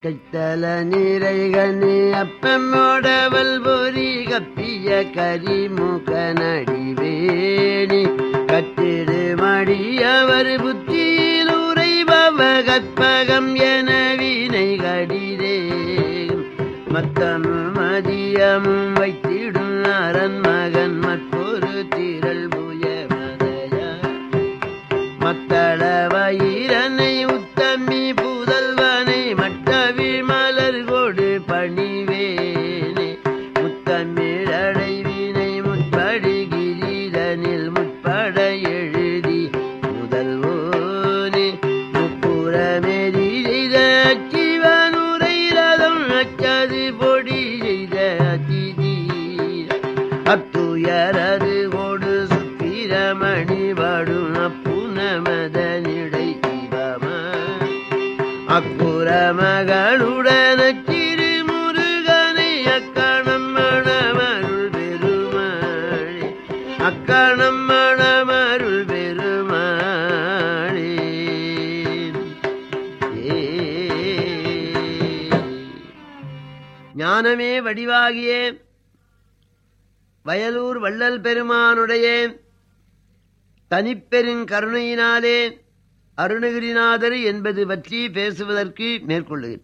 கைத்தல நீரைகனே அப்பமோடவல் பொறி கப்பிய கரிமுக நடிவேணி கட்டிடு மடியவர் புத்தியில் உரைபவ கற்பகம் என வினை கடிதே மத்தமும் மதியமும் வைத்திடும் அரண் மகன் மற்றொரு திரள் புய மதையா மத்தள வயிரனை உத்தமி புதல்வனை மட்டவி மலர் கொடு பணிவேனே முத்தமிழடைவினை முற்படி கிரீடனில் முற்பட எழுதி முதல்வோனே முப்புறமெறி செய்த அச்சிவனுரை ரதம் அச்சது பொடி செய்த அதிதி அத்துயரது கொடு சுத்திரமணி வடும் அப்புனமதனிடை சிவம அக்குற மகளுடன் சிறு முருகனை அக்கணம் மணமருள் பெருமாளே அக்கணம் மணமருள் பெருமாளே ஏ ஞானமே வடிவாகிய வயலூர் வள்ளல் பெருமானுடைய தனிப்பெருங் கருணையினாலே அருணகிரிநாதர் என்பது பற்றி பேசுவதற்கு மேற்கொள்ளுகிறேன்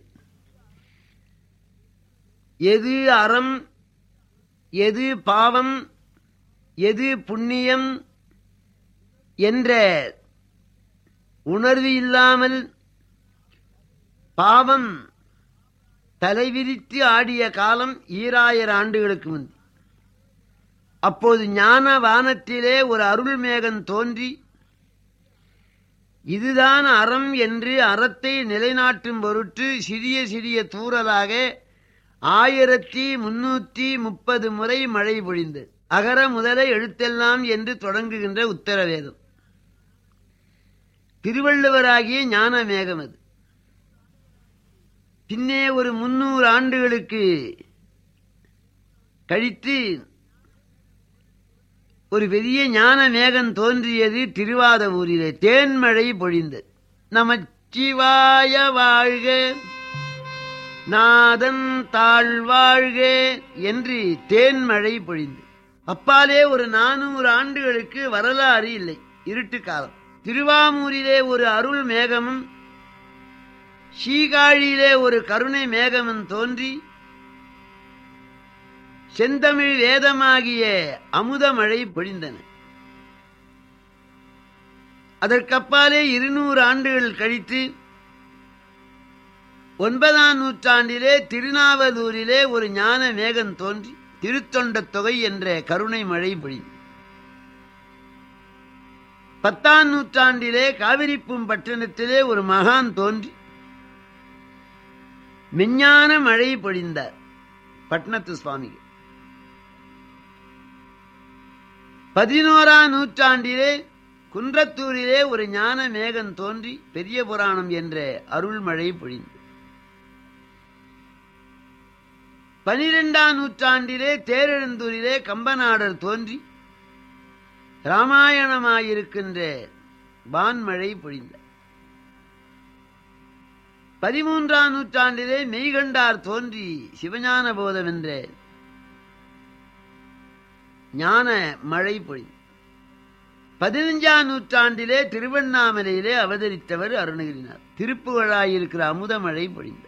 எது அறம் எது பாவம் எது புண்ணியம் என்ற உணர்வு இல்லாமல் பாவம் தலைவிரித்து ஆடிய காலம் ஈராயிரம் ஆண்டுகளுக்கு முந்தி அப்போது ஞான வானத்திலே ஒரு அருள் மேகம் தோன்றி இதுதான் அறம் என்று அறத்தை நிலைநாட்டும் பொருட்டு சிறிய சிறிய தூறலாக ஆயிரத்தி முன்னூத்தி முப்பது முறை மழை பொழிந்தது அகர முதல எழுத்தெல்லாம் என்று தொடங்குகின்ற உத்தரவேதம் திருவள்ளுவராகிய ஞான மேகம் அது பின்னே ஒரு முன்னூறு ஆண்டுகளுக்கு கழித்து ஒரு பெரிய ஞான மேகம் தோன்றியது திருவாத ஊரிலே தேன்மழை பொழிந்தது நமச்சிவாய வாழ்க நாதன் தாழ்வாழ்க என்று தேன்மழை பொழிந்தது அப்பாலே ஒரு நானூறு ஆண்டுகளுக்கு வரலாறு இல்லை இருட்டு காலம் திருவாமூரிலே ஒரு அருள் மேகமும் சீகாழியிலே ஒரு கருணை மேகமும் தோன்றி செந்தமிழ் வேதமாகிய அமுதமழை பொழிந்தன அதற்கப்பாலே இருநூறு ஆண்டுகள் கழித்து ஒன்பதாம் நூற்றாண்டிலே திருநாவலூரிலே ஒரு ஞான மேகம் தோன்றி திருத்தொண்ட தொகை என்ற கருணை மழை பொழிந்தது பத்தாம் நூற்றாண்டிலே காவிரிப்பும் பட்டணத்திலே ஒரு மகான் தோன்றி மெஞ்ஞான மழை பொழிந்தார் பட்னத்து சுவாமிகள் பதினோராம் நூற்றாண்டிலே குன்றத்தூரிலே ஒரு ஞான மேகம் தோன்றி பெரிய புராணம் என்ற அருள்மழை பொழிந்தது பனிரெண்டாம் நூற்றாண்டிலே தேரெழுந்தூரிலே கம்பநாடர் தோன்றி ராமாயணமாயிருக்கின்ற வான்மழை பொழிந்தார் பதிமூன்றாம் நூற்றாண்டிலே மெய்கண்டார் தோன்றி சிவஞான போதம் என்ற ஞான மழை பொழிந்தார் பதினஞ்சாம் நூற்றாண்டிலே திருவண்ணாமலையிலே அவதரித்தவர் அருணகிரினார் திருப்புகழாயிருக்கிற அமுத மழை பொழிந்தார்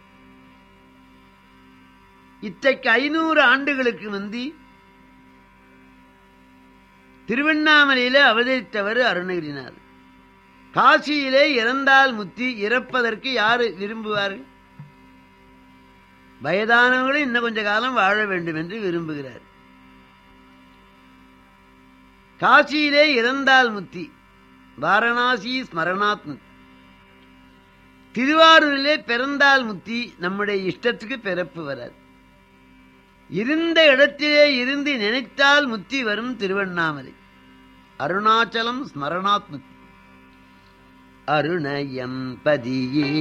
இத்தைக்கு ஐநூறு ஆண்டுகளுக்கு முந்தி திருவண்ணாமலையிலே அவதரித்தவர் அருணகிரினார் காசியிலே இறந்தால் முத்தி இறப்பதற்கு யாரு விரும்புவார்கள் வயதானவர்களும் இன்னும் கொஞ்ச காலம் வாழ வேண்டும் என்று விரும்புகிறார் காசியிலே இறந்தால் முத்தி வாரணாசி ஸ்மரணாத் முத்தி திருவாரூரிலே பிறந்தால் முத்தி நம்முடைய இஷ்டத்துக்கு பிறப்பு வராது இருந்த இடத்திலே இருந்து நினைத்தால் முத்தி வரும் திருவண்ணாமலை அருணாச்சலம் ஸ்மரணாத் முத்தி அருணயம் பதியே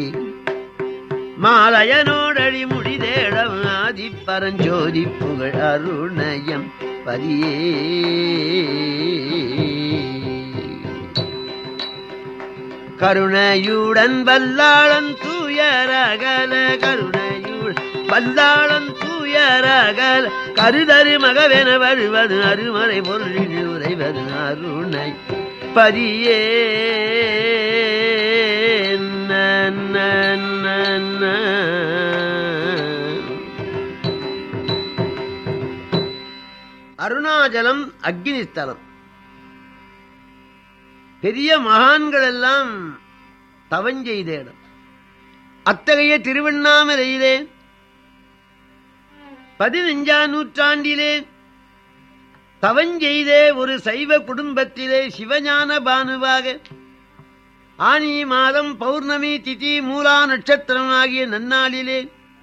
மாலயனோடழி முடிதேடம் ஆதி பரஞ்சோதி புகழ் அருணயம் பதியே கருணையுடன் வல்லாளன் தூயரகல கருணை கல்லாளன் தூயரகல் கருதரு மகவென வருவது அருமறை பொருளில் உரைவது அருணை பதியே நன்ன, நன்ன. அருணாச்சலம் அக்னி ஸ்தலம் பெரிய மகான்கள் எல்லாம் தவஞ்செய்த இடம் அத்தகைய திருவண்ணாமலையிலே பதினஞ்சாம் நூற்றாண்டிலே தவஞ்செய்த ஒரு சைவ குடும்பத்திலே சிவஞான பானுவாக ஆனி மாதம் பௌர்ணமி திதி மூலா நட்சத்திரம் ஆகிய நன்னாளிலே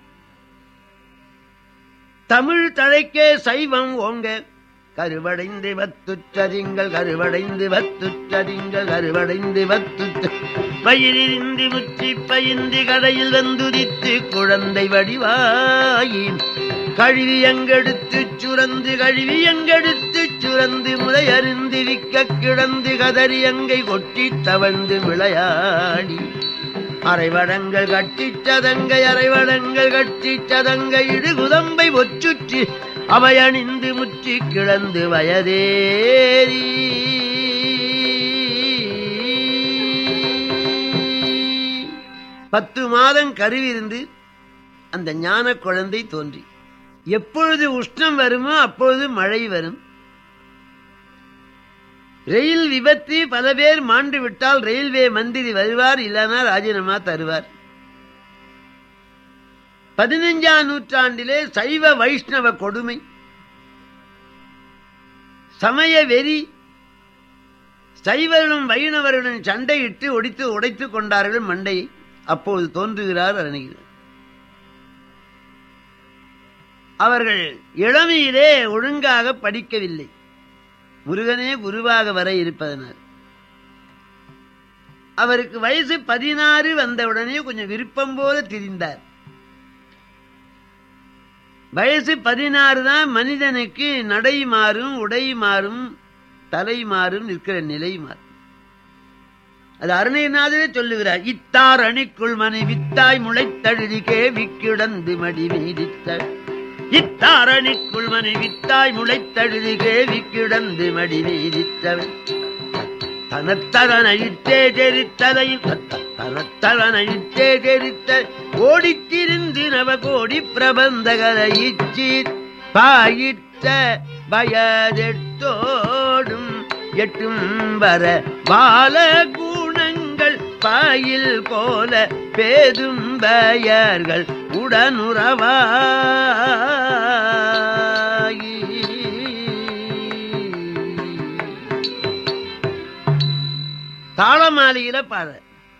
தமிழ் தழைக்கே சைவம் ஓங்க கருவடைந்து வத்துற்றதிங்கள் கருவடைந்து வத்துற்றதிங்கள் கருவடைந்து வத்துற்ற பயிரிந்து முற்றி பயின்றி கடையில் வந்துதித்து குழந்தை வடிவாயின் கழுவி எங்கெடுத்து சுரந்து கழுவி எங்கெடுத்து சுரந்து முளை அருந்திரிக்க கிடந்து கதறி எங்கை கொட்டி தவழ்ந்து விளையாடி அரைவடங்கள் கட்டிச் சதங்கை அரைவடங்கள் கட்டிச் சதங்கை இடுகுதம்பை ஒச்சுற்றி அவை அணிந்து முற்றி கிடந்து வயதேறி பத்து மாதம் கருவிருந்து அந்த ஞான குழந்தை தோன்றி எப்பொழுது உஷ்ணம் வருமோ அப்பொழுது மழை வரும் ரயில் விபத்து பல பேர் மாண்டு விட்டால் ரயில்வே மந்திரி வருவார் இல்லைனா ராஜினாமா தருவார் பதினஞ்சாம் நூற்றாண்டிலே சைவ வைஷ்ணவ கொடுமை சமய வெறி சைவர்களும் வைணவர்களும் சண்டையிட்டு ஒடித்து உடைத்துக் கொண்டார்கள் மண்டையை அப்போது தோன்றுகிறார் அருணகிரி அவர்கள் இளமையிலே ஒழுங்காக படிக்கவில்லை முருகனே குருவாக வர இருப்பதனால் அவருக்கு வயசு பதினாறு வந்தவுடனே கொஞ்சம் விருப்பம் போல திரிந்தார் வயசு பதினாறு தான் மனிதனுக்கு நடை மாறும் உடை மாறும் தலை மாறும் நிற்கிற நிலை மாறும் அது அருணைநாதரே சொல்லுகிறார் இத்தார் அணிக்குள் மனை வித்தாய் முளைத்தழுதி கேவி கிடந்து மடி மீதித்த இத்தாரணிக்குள் மனை வித்தாய் முளைத்தழுதி கேவி கிடந்து மடி மீதித்தவன் தனத்ததனையிட்டே தெரித்ததையும் தனத்ததனையிட்டே தெரித்த ஓடித்திருந்து நவ கோடி பிரபந்தகரை இச்சி பாயிட்ட பயதெட்டோடும் எட்டும் வர பால குணங்கள் பாயில் போல பேதும் பயர்கள் உடனுறவாகி தாளமாலையில பாட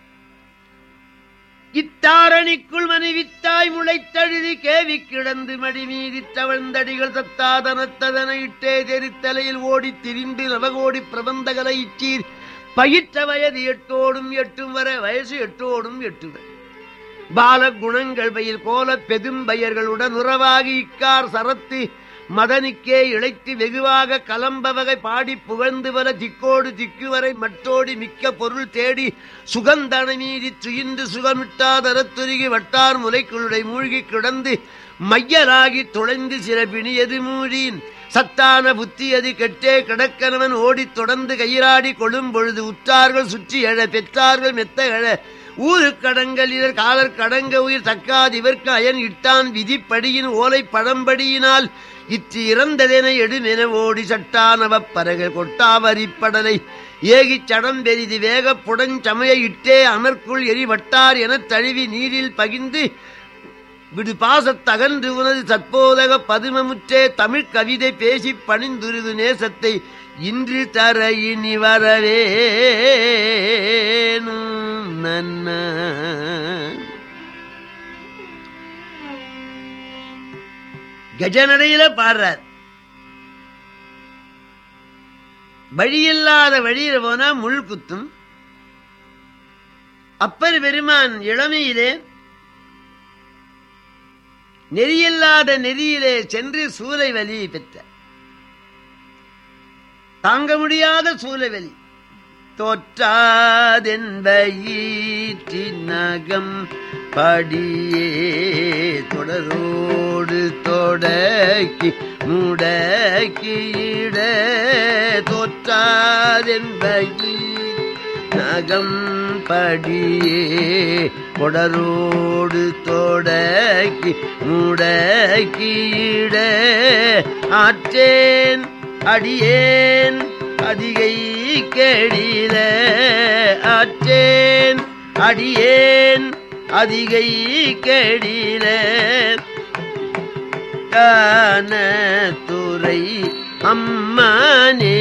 இத்தாரணிக்குள் மனைவித்தாய் முளைத்தழுதி கேவி கிடந்து மடி மீதி தவழ்ந்தடிகள் தத்தாதனத்ததன இட்டே தெரித்தலையில் ஓடி திரிந்து நவகோடி பிரபந்தகலை இச்சீர் பயிற்ற வயது எட்டோடும் எட்டும் வர வயசு எட்டோடும் எட்டு வரை பால குணங்கள் பயில் போல பெதும்பயர்களுடன் உறவாகி இக்கார் சரத்து மதனுக்கே இழைத்து வெகுவாக கலம்ப வகை பாடி புகழ்ந்து வர திக்கோடு திக்கு வரை மட்டோடி மிக்க பொருள் தேடி சுகந்தன மீறி துயின்று சுகமிட்டாதரத்துருகி வட்டார் முலைக்குளுடை மூழ்கி கிடந்து மையலாகி துளைந்து சில பிணியது மூழின் சத்தான புத்தியது கெட்டே கிடக்கணவன் ஓடித் தொடர்ந்து கையிராடி கொழும் பொழுது உற்றார்கள் சுற்றி எழ பெற்றார்கள் மெத்த எழ ஊரு கடங்கள் இதர் காலர் கடங்க உயிர் தக்காது இவர்க்கு அயன் இட்டான் விதிப்படியின் ஓலை பழம்படியினால் இற்று இறந்ததென எடுமென ஓடி சட்டானவப் பரக கொட்டாவரிப்படலை ஏகிச் சடம் பெரிது வேகப் புடஞ்சமய இட்டே அனற்குள் எரிவட்டார் எனத் தழுவி நீரில் பகிர்ந்து விடு பாசத்தகன்று உனது தற்போதக பதுமமுற்றே தமிழ் கவிதை பேசி பணிந்துருது நேசத்தை இன்று தர இனி வரவேணும் நன்ன கஜநடையில பாடுறார் வழியில்லாத வழியில போனா முள் குத்தும் அப்பர் பெருமான் இளமையிலே நெறியில்லாத நெறியிலே சென்று சூலை வலி பெற்ற தாங்க முடியாத சூலை வலி தோற்றாதென்பயிற்றின் நகம் படியே தொடரோ தொடக்கி முடக்கியிட தோற்றாதென்பகி நகம் படியே கொடரோடு தொடக்கி முடக்கியிட ஆற்றேன் அடியேன் அதிகை கேடில ஆற்றேன் அடியேன் அதிகை கேடில கான துறை அம்மானே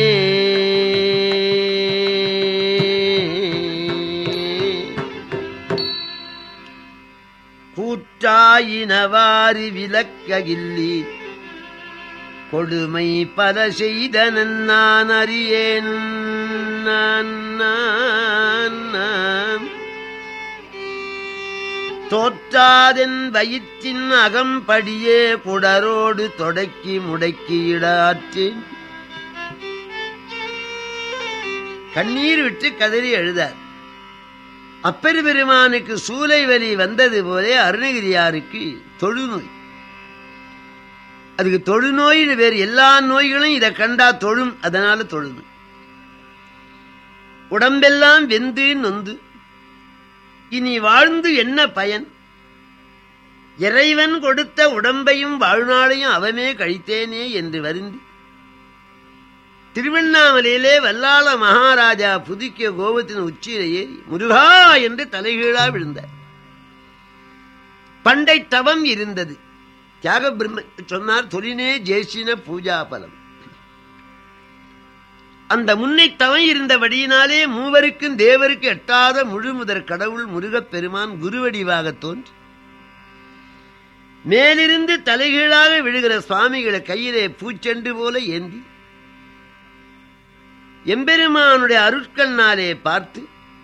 கூற்றாயினவாறு விலக்ககில்லி கொடுமை பல செய்தனன் நான் அறியேன் நான் நான் நான். தோற்றாதென் வயிற்றின் அகம்படியே குடரோடு தொடக்கி முடக்கியிடாற்றேன் கண்ணீர் விட்டு கதறி எழுதார் அப்பெரு பெருமானுக்கு சூலை வலி வந்தது போலே அருணகிரியாருக்கு தொழுநோய் அதுக்கு தொழுநோயின்னு வேறு எல்லா நோய்களும் இதை கண்டா தொழும் அதனால தொழுநோய் உடம்பெல்லாம் வெந்து நொந்து இனி வாழ்ந்து என்ன பயன் இறைவன் கொடுத்த உடம்பையும் வாழ்நாளையும் அவமே கழித்தேனே என்று வருந்தி திருவண்ணாமலையிலே வல்லாள மகாராஜா புதுக்கிய கோபத்தின் உச்சியில ஏறி முருகா என்று தலைகீழா விழுந்தார் பண்டை தவம் இருந்தது தியாக பிரம்ம சொன்னார் தொழினே ஜேசின பூஜா பலம் அந்த முன்னை தவம் இருந்தபடியினாலே மூவருக்கும் தேவருக்கு எட்டாத முழுமுதற் கடவுள் முருகப் பெருமான் குருவடிவாக தோன்றி மேலிருந்து தலைகீழாக விழுகிற சுவாமிகளை கையிலே பூச்செண்டு போல ஏந்தி எம்பெருமானுடைய அருட்கண்ணாலே பார்த்து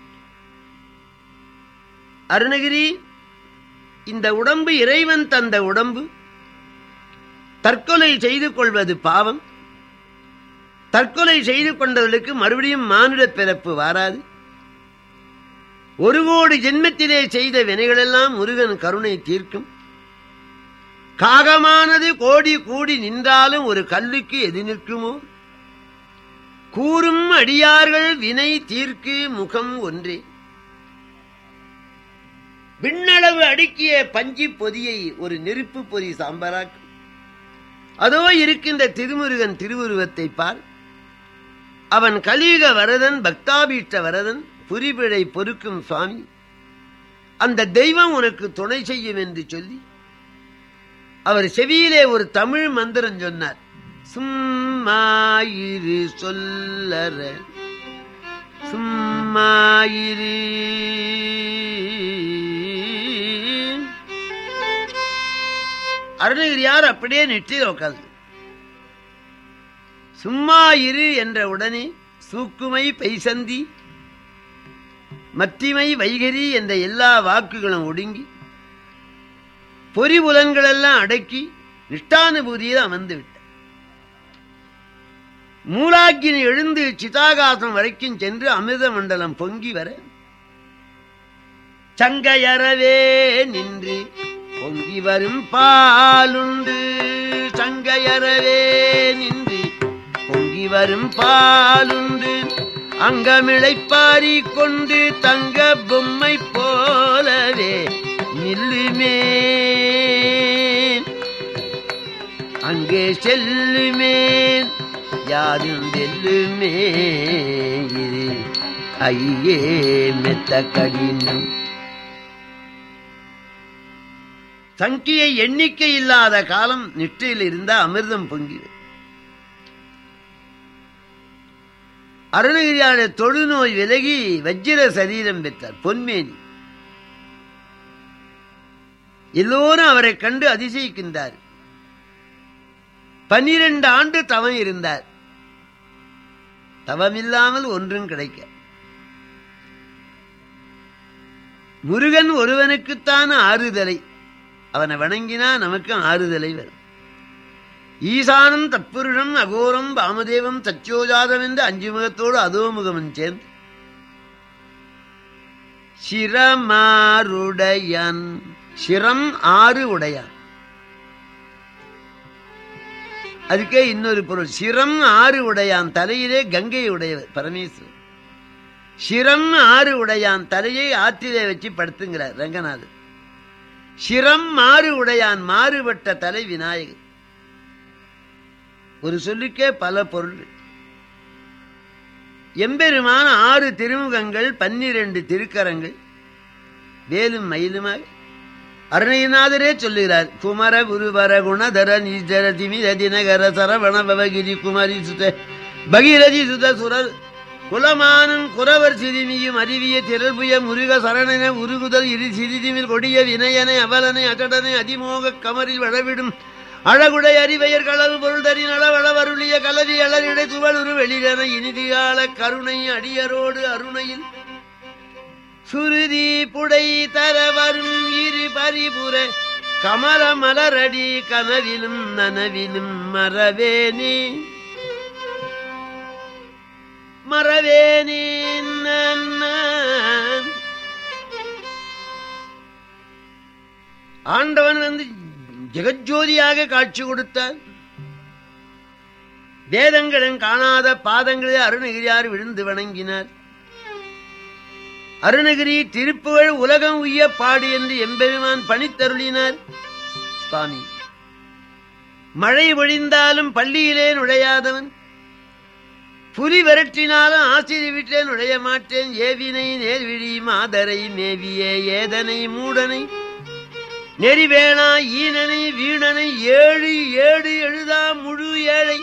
அருணகிரி இந்த உடம்பு இறைவன் தந்த உடம்பு தற்கொலை செய்து கொள்வது பாவம் தற்கொலை செய்து கொண்டவர்களுக்கு மறுபடியும் மானுட பிறப்பு வாராது ஒரு கோடி ஜென்மத்திலே செய்த வினைகளெல்லாம் முருகன் கருணை தீர்க்கும் காகமானது கோடி கூடி நின்றாலும் ஒரு கல்லுக்கு எது நிற்குமோ கூறும் அடியார்கள் வினை தீர்க்கு முகம் ஒன்றே விண்ணளவு அடுக்கிய பஞ்சி பொதியை ஒரு நெருப்பு பொறி சாம்பராக்கும் அதோ இருக்கின்ற திருமுருகன் திருவுருவத்தை பார் அவன் கலியுக வரதன் பக்தாபீஷ்ட வரதன் புரிபிழை பொறுக்கும் சுவாமி அந்த தெய்வம் உனக்கு துணை செய்யும் என்று சொல்லி அவர் செவியிலே ஒரு தமிழ் மந்திரம் சொன்னார் சும்மாயிரு சொல்லற சும்மாயிரு அருணகிரியார் அப்படியே நெற்றியில் உட்காந்து சும்மா இரு என்ற உடனே சூக்குமை பைசந்தி மத்திமை வைகரி என்ற எல்லா வாக்குகளும் ஒடுங்கி பொறிபுலன்களெல்லாம் அடக்கி நிஷ்டானுபூதியில் அமர்ந்து விட்டார் மூலாக்கினி எழுந்து சிதாகாசம் வரைக்கும் சென்று அமிர்த மண்டலம் பொங்கி வர சங்கையறவே நின்று பொங்கி வரும் பாலுண்டு சங்கையறவே நின்று பொங்கி வரும் பாலுண்டு அங்கமிழைப்பாரி கொண்டு தங்க பொம்மை போலவே நில்லுமே அங்கே செல்லுமேன் யாரும் வெல்லுமே இது ஐயே மெத்த கடினம் சங்கியை எண்ணிக்கை இல்லாத காலம் நிஷ்டையில் இருந்த அமிர்தம் பொங்கிது அருணகிரியாட தொழுநோய் விலகி வஜ்ர சரீரம் பெற்றார் பொன்மேனி எல்லோரும் அவரை கண்டு அதிசயிக்கின்றார் பனிரெண்டு ஆண்டு தவம் இருந்தார் தவமில்லாமல் ஒன்றும் கிடைக்க முருகன் ஒருவனுக்குத்தான் ஆறுதலை அவனை வணங்கினா நமக்கு ஆறுதலை வரும் ஈசானம் தற்புருஷம் அகோரம் வாமதேவம் சச்சோஜாதம் என்று அஞ்சு முகத்தோடு அதோமுகமும் சேர்ந்து சிரமாருடையன் சிரம் ஆறு உடையான் அதுக்கே இன்னொரு பொருள் சிரம் ஆறு உடையான் தலையிலே கங்கை உடையவர் பரமேஸ்வரர் சிரம் ஆறு உடையான் தலையை ஆற்றிலே வச்சு படுத்துங்கிறார் ரங்கநாதர் சிரம் மாறு உடையான் மாறுபட்ட தலை விநாயகர் ஒரு சொல்லுக்கே பல பொருள் எம்பெருமான ஆறு திருமுகங்கள் பன்னிரண்டு திருக்கரங்கள் வேலும் மயிலுமாக அருணகிரிநாதரே சொல்லுகிறார் குமர குருவர குணதர நீஜர திமிர தினகர சரவண பவகிரி குமரி சுத பகீரதி சுத சுரர் குலமானும் குறவர் சிறுமியும் அறிவிய திரள்புய முருக சரணன உருகுதல் இரு சிறிதிமில் கொடிய வினயனை அவலனை அகடனை அதிமோக கமரில் வளவிடும் அழகுடை அறிவையர் களவு பொருள் தரி நலவளவருளிய கலவி அலரிடை துவளுரு வெளியன இனிதியால கருணை அடியரோடு அருணையில் சுருதி புடை தர வரும் இரு பரிபுர கமல மலரடி கனவிலும் நனவிலும் மறவேனே மறவேனே நான். ஆண்டவன் வந்து ஜெகஜோதியாக காட்சி கொடுத்தார் வேதங்களும் காணாத பாதங்களே அருணகிரியார் விழுந்து வணங்கினார் அருணகிரி திருப்புகழ் உலகம் உய்ய பாடு என்று எம்பெருமான் பணித்தருளினார் சுவாமி மழை பொழிந்தாலும் பள்ளியிலே நுழையாதவன் புலி விரட்டினாலும் ஆசிரியர் வீட்டிலே நுழைய மாட்டேன் ஏவினை நேர்விழி மாதரை மேவிய ஏதனை மூடனை நெறிவேணா ஈனனை வீணனை ஏழு ஏடு எழுதா முழு ஏழை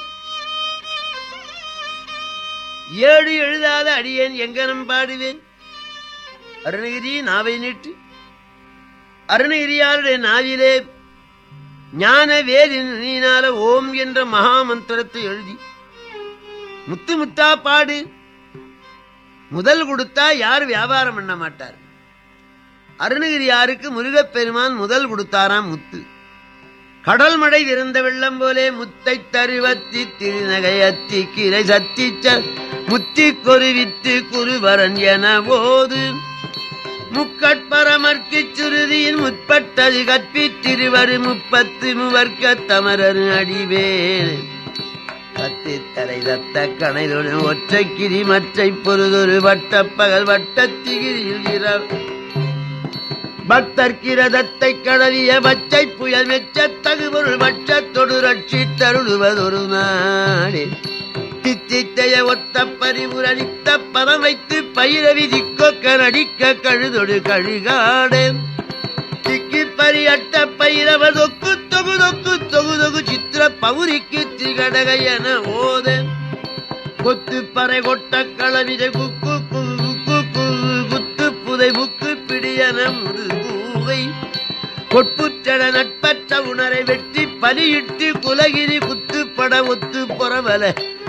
ஏடு எழுதாத அடியேன் எங்கனம் பாடுவேன் அருணகிரி நாவை நீட்டு அருணகிரியாருடைய நாவிலே ஞான வேலினால ஓம் என்ற மகா மந்திரத்தை எழுதி முத்து முத்தா பாடு முதல் கொடுத்தா யார் வியாபாரம் பண்ண மாட்டார் அருணகிரியாருக்கு முருகப்பெருமான் முதல் கொடுத்தாராம் முத்து கடல் மழை திறந்த வெள்ளம் போலே முத்தை தருவத்தி திருநகை அத்தி கிரை சத்திச்ச முத்தி கொருவித்து குருவரன் என போது முக்கட்பரமர்க்கு சுருதியின் முற்பட்டது கற்பித்திருவரு முப்பத்து முவர்க்க தமரரு அடிவேல் பத்து தலை தத்த கணைதொடு ஒற்றை கிரி மற்றை பொருதொரு வட்டப்பகல் வட்டத்திகிரியில் இரவு பக்தர்கிரதத்தை கடவிய பச்சை புயல் மெச்ச தகுபொருள் வட்டத்தொடு ரட்சி தருளுவதொரு நாடே தித்தித்தைய ஒத்த பரிபுரணித்த பதம் வைத்து பயிர விதிக்கொக்க நடிக்க கழுதொடு கழுகாடே திக்கி பரியட்ட பயிரவ தொக்கு தொகு தொக்கு தொகு தொகு சித்திர பௌரிக்கு திகடக என ஓத கொத்து பறை கொட்ட களவிதை குக்கு குகு குக்கு குத்து புதை புக்கு பிடியன முடுகூவை கொட்புற்றட நட்பற்ற உணரை வெட்டி பலியிட்டு குலகிரி குத்துப்பட ஒத்து பொறவல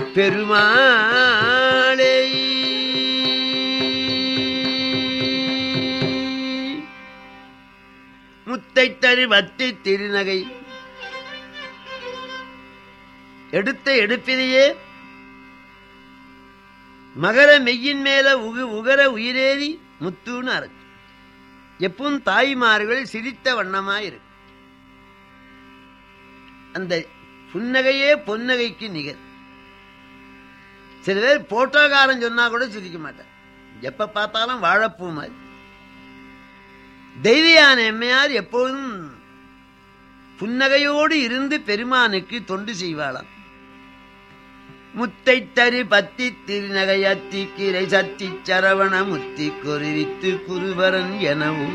பெருமாளே முத்தை தரு வத்து திருநகை எடுத்த எடுப்பிலேயே மகர மெய்யின் மேல உகு உகர உயிரேறி முத்துன்னு அரைச்சு எப்பவும் தாய்மார்கள் சிரித்த வண்ணமாயிருக்கு அந்த புன்னகையே பொன்னகைக்கு நிகர் சில பேர் போட்டோகாரன் சொன்னா கூட சிரிக்க மாட்டார் எப்ப பார்த்தாலும் வாழைப்பூ மாதிரி தெய்வியான எம்மையார் எப்போதும் புன்னகையோடு இருந்து பெருமானுக்கு தொண்டு செய்வாளாம் முத்தை தரு பத்தி திருநகை அத்தி கிரை சத்தி சரவண முத்தி கொருவித்து குருவரன் எனவும்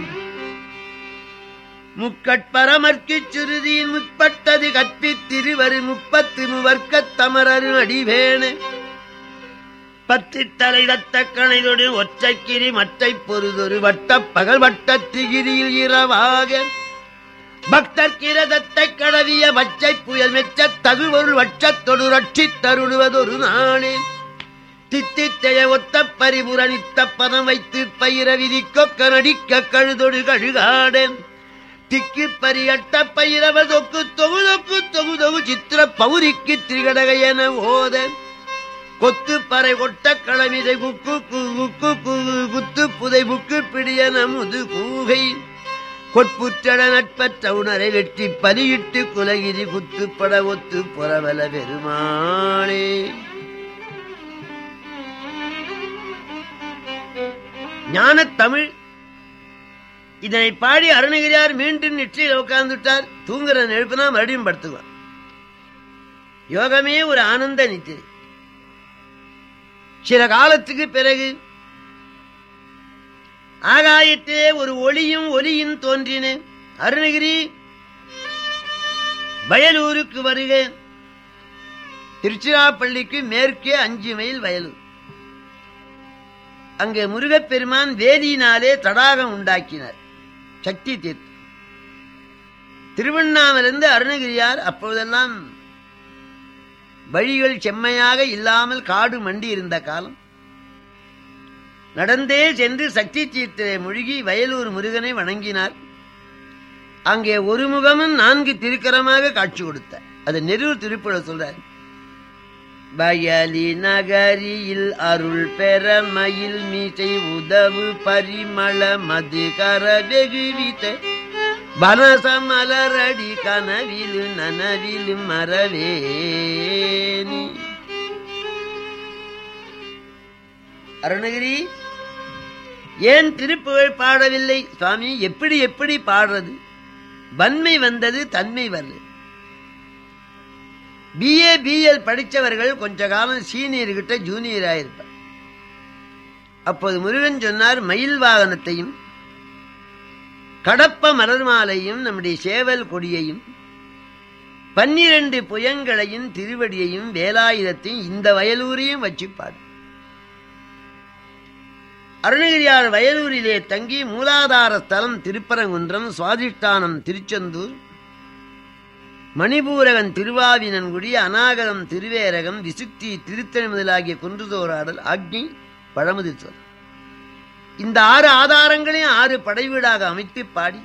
முக்கட்பரமர்க்கு சுருதியின் முற்பட்டது கற்பி திருவரு முப்பத்து முவர்க்கத் தமரரு அடிவேண பத்து தலை ரத்த கணைதொடு ஒற்றைக்கிரி மற்றை பொருதொரு வட்ட பகல் வட்டத்திகிரியில் இரவாக பக்தர் கிரதத்தை கடவிய வச்சை புயல் மெச்ச தகுவொருள் வட்டத்தொடு ரட்சித் தருடுவதொரு நாளே தித்தித்தைய ஒத்த பரிபுரணித்த பதம் வைத்து பயிர விதிக்கொக்க நடிக்க கழுதொடு கழுகாடேன் திக்கு பரியட்ட பயிரவ தொக்கு தொகு தொக்கு தொகு தொகு சித்திர பௌரிக்கு திரிகடக என ஓத கொத்து பறை கொட்ட களமிதை குக்கு கு- குக்கு கு- குத்து புதை புக்கு பிடிய நமுது கூகை கொட்புற்றட நட்பற்ற உணரை வெட்டி பலியிட்டு குலகிரி குத்துப்பட ஒத்து புறவல பெருமாளே ஞானத் தமிழ் இதனை பாடி அருணகிரியார் மீண்டும் நெற்றியில் உட்கார்ந்துட்டார் தூங்குற எழுப்புனா மறுபடியும் படுத்துக்குவார் யோகமே ஒரு ஆனந்த நித்திரை சில காலத்துக்கு பிறகு ஆகாயத்திலே ஒரு ஒளியும் ஒலியும் தோன்றின அருணகிரி வயலூருக்கு வருக திருச்சிராப்பள்ளிக்கு மேற்கே அஞ்சு மைல் வயலூர் அங்கே முருகப்பெருமான் வேதியினாலே தடாகம் உண்டாக்கினார் சக்தி தீர்த்து திருவண்ணாமலிருந்து அருணகிரியார் அப்பொழுதெல்லாம் வழிகள் செம்மையாக இல்லாமல் காடு மண்டி இருந்த காலம் நடந்தே சென்று சக்தி தீர்த்தரை மூழ்கி வயலூர் முருகனை வணங்கினார் அங்கே ஒரு முகமும் நான்கு திருக்கரமாக காட்சி கொடுத்தார் அது நெரூர் திருப்புழ சொல்றார் வயலி நகரியில் அருள் பெற மயில் மீசை உதவு பரிமள மதுகர வெகுவித்த வனசமலரடி கனவிலு நனவிலு மரவேணி அருணகிரி ஏன் திருப்புகழ் பாடவில்லை சுவாமி எப்படி எப்படி பாடுறது வன்மை வந்தது தன்மை வரல பிஏ பிஎல் படித்தவர்கள் கொஞ்ச காலம் சீனியர்கிட்ட ஜூனியர் ஆயிருப்பார் அப்போது முருகன் சொன்னார் மயில் வாகனத்தையும் கடப்ப மலர் மாலையும் நம்முடைய சேவல் கொடியையும் பன்னிரண்டு புயங்களையும் திருவடியையும் வேலாயுதத்தையும் இந்த வயலூரையும் வச்சு பாடு அருணகிரியார் வயலூரிலே தங்கி மூலாதார ஸ்தலம் திருப்பரங்குன்றம் சுவாதிஷ்டானம் திருச்செந்தூர் மணிபூரகன் திருவாவினன்குடி அநாகரம் திருவேரகம் விசுக்தி திருத்தணி முதலாகிய குன்றுதோராடல் ஆக்னி பழமுதிர்த்தல் இந்த ஆறு ஆதாரங்களையும் ஆறு படைவீடாக அமைத்து பாடி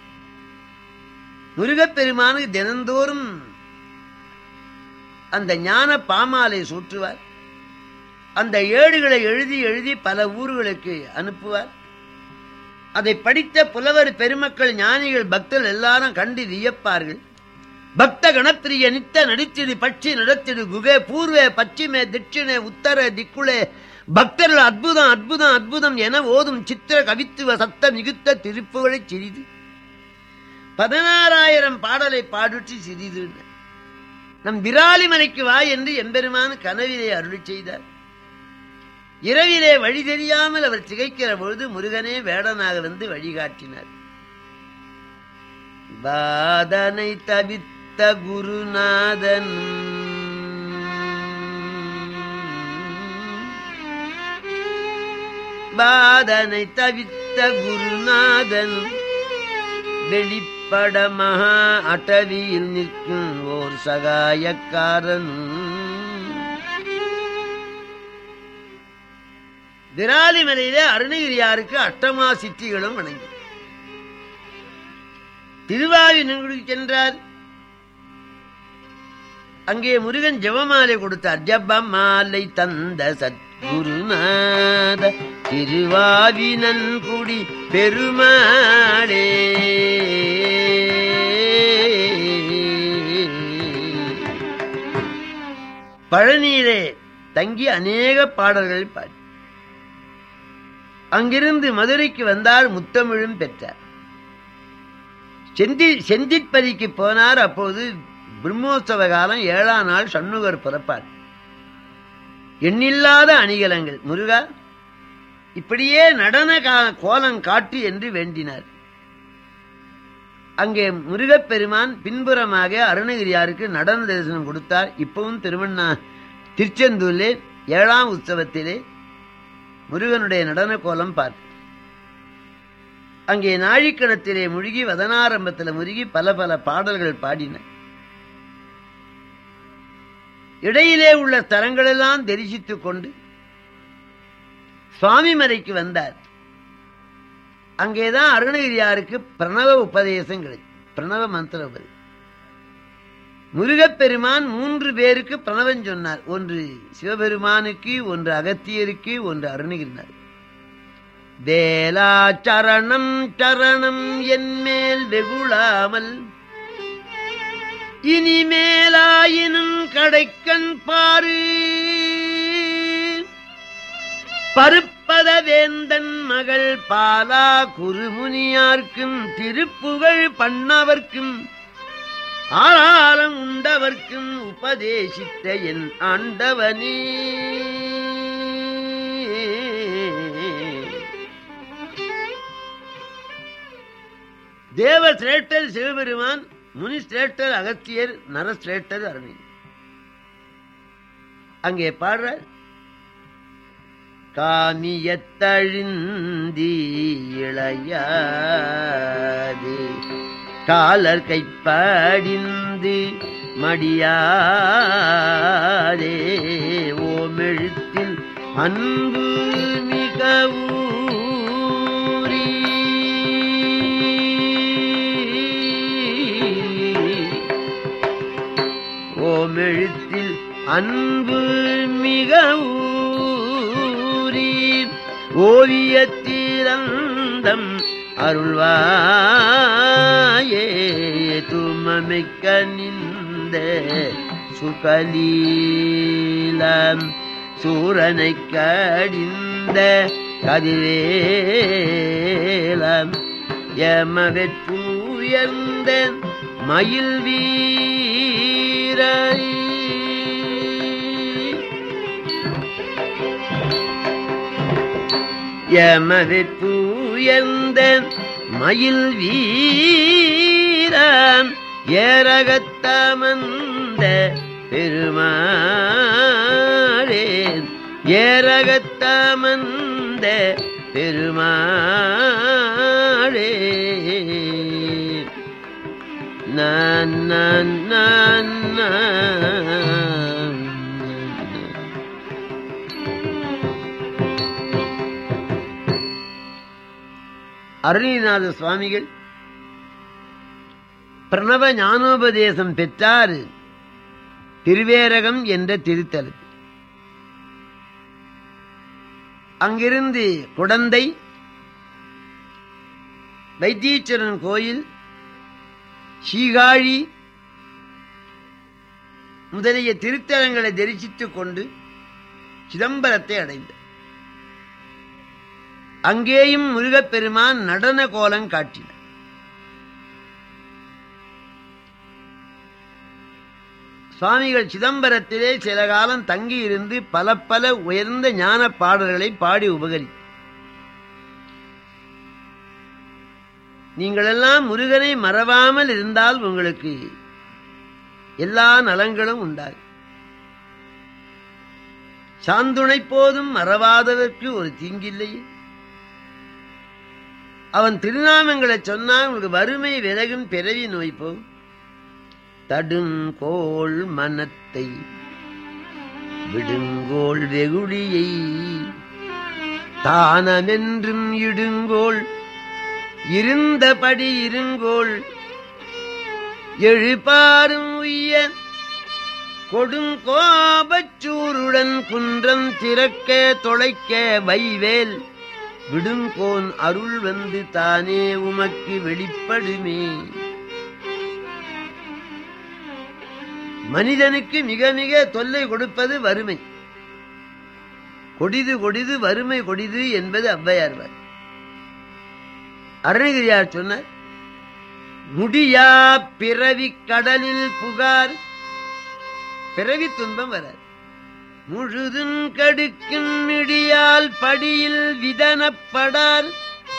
முருகப்பெருமானுக்கு தினந்தோறும் அந்த ஞான பாமாலை சூற்றுவார் அந்த ஏடுகளை எழுதி எழுதி பல ஊர்களுக்கு அனுப்புவார் அதை படித்த புலவர் பெருமக்கள் ஞானிகள் பக்தர்கள் எல்லாரும் கண்டு வியப்பார்கள் பக்த கணப்பிரிய நித்த நடித்திடு பட்சி நடத்திடு குகே பூர்வே பச்சிமே திட்சிணே உத்தர திக்குளே பக்தர்கள் அற்புதம் அற்புதம் அற்புதம் என ஓதும் சித்திர கவித்துவ சத்த மிகுத்த திருப்புகளை சிறிது பதினாறாயிரம் பாடலை பாடுற்றி சிறிது நம் விராலிமலைக்கு வா என்று எம்பெருமான் கனவிலே அருளி செய்தார் இரவிலே வழி தெரியாமல் அவர் திகைக்கிற பொழுது முருகனே வேடனாக வந்து வழிகாட்டினார் பாதனை தவித்த குருநாதன் பாதனை தவித்த குருநாதன் வெளிப்பட மகா அட்டவியில் நிற்கும் ஓர் சகாயக்காரன் விராலிமலையிலே அருணகிரியாருக்கு அட்டமா சித்திகளும் வணங்கி திருவாயூர் சென்றார் அங்கே முருகன் ஜெபமாலை கொடுத்தார் ஜபமாலை தந்த சத்குருநாத திருவாவினன்குடி பெருமாளே பழனியிலே தங்கி அநேக பாடல்களை பாடி அங்கிருந்து மதுரைக்கு வந்தார் முத்தமிழும் பெற்றார் செந்தி செந்திற்பதிக்கு போனார் அப்போது பிரம்மோற்சவ காலம் ஏழாம் நாள் சண்முகர் பிறப்பார் எண்ணில்லாத அணிகலங்கள் முருகா இப்படியே நடன கா- கோலம் காட்டு என்று வேண்டினார் அங்கே முருகப்பெருமான் பின்புறமாக அருணகிரியாருக்கு நடன தரிசனம் கொடுத்தார் இப்பவும் திருவண்ணா திருச்செந்தூரிலே ஏழாம் உற்சவத்திலே முருகனுடைய நடன கோலம் பார்த்து அங்கே நாழிக்கணத்திலே முழுகி வதனாரம்பத்தில் முழுகி பல பல பாடல்கள் பாடின இடையிலே உள்ள தலங்களெல்லாம் தரிசித்துக் கொண்டு சுவாமி மலைக்கு வந்தார் அங்கேதான் அருணகிரியாருக்கு பிரணவ உபதேசம் கிடைச்சு பிரணவ மந்திர உபதேசம் முருகப்பெருமான் மூன்று பேருக்கு பிரணவம் சொன்னார் ஒன்று சிவபெருமானுக்கு ஒன்று அகத்தியருக்கு ஒன்று அருணகிரினார் வேலா சரணம் சரணம் என் மேல் வெகுளாமல் இனிமேலாயினும் கடைக்கண் பாரு பருப்பத வேந்தன் மகள் பாலா குருமுனியார்க்கும் திருப்புகழ் பண்ணவர்க்கும் ஆளாலம் உண்டவர்க்கும் உபதேசித்த என் ஆண்டவனே தேவ சிரேஷ்டர் சிவபெருமான் முனி சிரேஷ்டர் அகத்தியர் நர சிரேஷ்டர் அருணி அங்கே பாடுற காமியத்தழிந்தி இளையாது காலர் கைப்படிந்து மடியாதே ஓமெழுத்தில் அன்பு மிகவூரி ஓமெழுத்தில் அன்பு மிகவூரி ஓவியத்திரந்தம் அருள்வாயே துமமிக்க நிந்த சுகலீலம் சூரனை கடிந்த கதிரேலம் யமவெற்றுயர்ந்த மயில் வீரை யமவெற்றுயர்ந்த மயில் வீரம் ஏரகத்தமந்த பெருமாளே ஏரகத்தமந்த பெருமாளே நான் நான் நான் நான் அருணிநாத சுவாமிகள் பிரணவ ஞானோபதேசம் பெற்றார் திருவேரகம் என்ற திருத்தலத்தில் அங்கிருந்து குடந்தை வைத்தீஸ்வரன் கோயில் சீகாழி முதலிய திருத்தலங்களை தரிசித்துக் கொண்டு சிதம்பரத்தை அடைந்தார் அங்கேயும் முருகப்பெருமான் நடன கோலம் காட்டினார் சுவாமிகள் சிதம்பரத்திலே சில காலம் தங்கியிருந்து பல பல உயர்ந்த ஞான பாடல்களை பாடி உபகரி நீங்களெல்லாம் முருகனை மறவாமல் இருந்தால் உங்களுக்கு எல்லா நலங்களும் உண்டாகும் சாந்துணை போதும் மறவாததற்கு ஒரு தீங்கில்லையே அவன் திருநாமங்களை சொன்னா உங்களுக்கு வறுமை விலகும் பிறவி நோய் போகும் தடுங்கோள் மனத்தை விடுங்கோள் வெகுளியை தானமென்றும் இடுங்கோள் இருந்தபடி இருங்கோள் எழுபாரும் உய்ய கொடுங்கோபச்சூருடன் குன்றம் திறக்க தொலைக்க வைவேல் விடுங்கோன் அருள் வந்து தானே உமக்கு வெளிப்படுமே மனிதனுக்கு மிக மிக தொல்லை கொடுப்பது வறுமை கொடிது கொடிது வறுமை கொடிது என்பது ஔவையார்வார் அருணகிரியார் சொன்னார் முடியா பிறவி கடலில் புகார் பிறவி துன்பம் வராது முழுதும் கடுக்கும் மிடியால் படியில் விதனப்படார்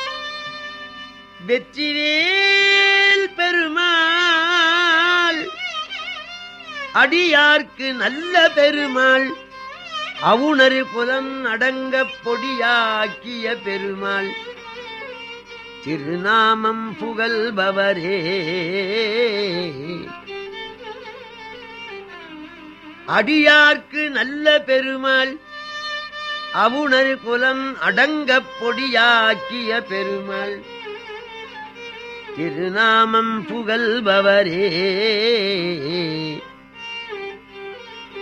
வெற்றிவேல் பெருமாள் அடியார்க்கு நல்ல பெருமாள் அவுணரு புலம் அடங்க பொடியாக்கிய பெருமாள் திருநாமம் புகழ்பவரே அடியார்க்கு நல்ல பெருமாள் அவுணர் குலம் அடங்க பொடியாக்கிய பெருமாள் திருநாமம் புகழ்பவரே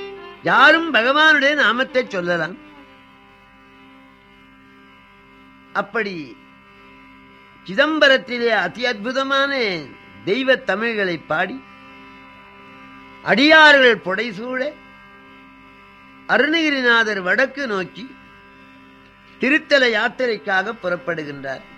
யாரும் பகவானுடைய நாமத்தை சொல்லலாம் அப்படி சிதம்பரத்திலே அதி அற்புதமான தெய்வ தமிழ்களை பாடி அடியார்கள் புடைசூழ அருணகிரிநாதர் வடக்கு நோக்கி திருத்தல யாத்திரைக்காக புறப்படுகின்றார்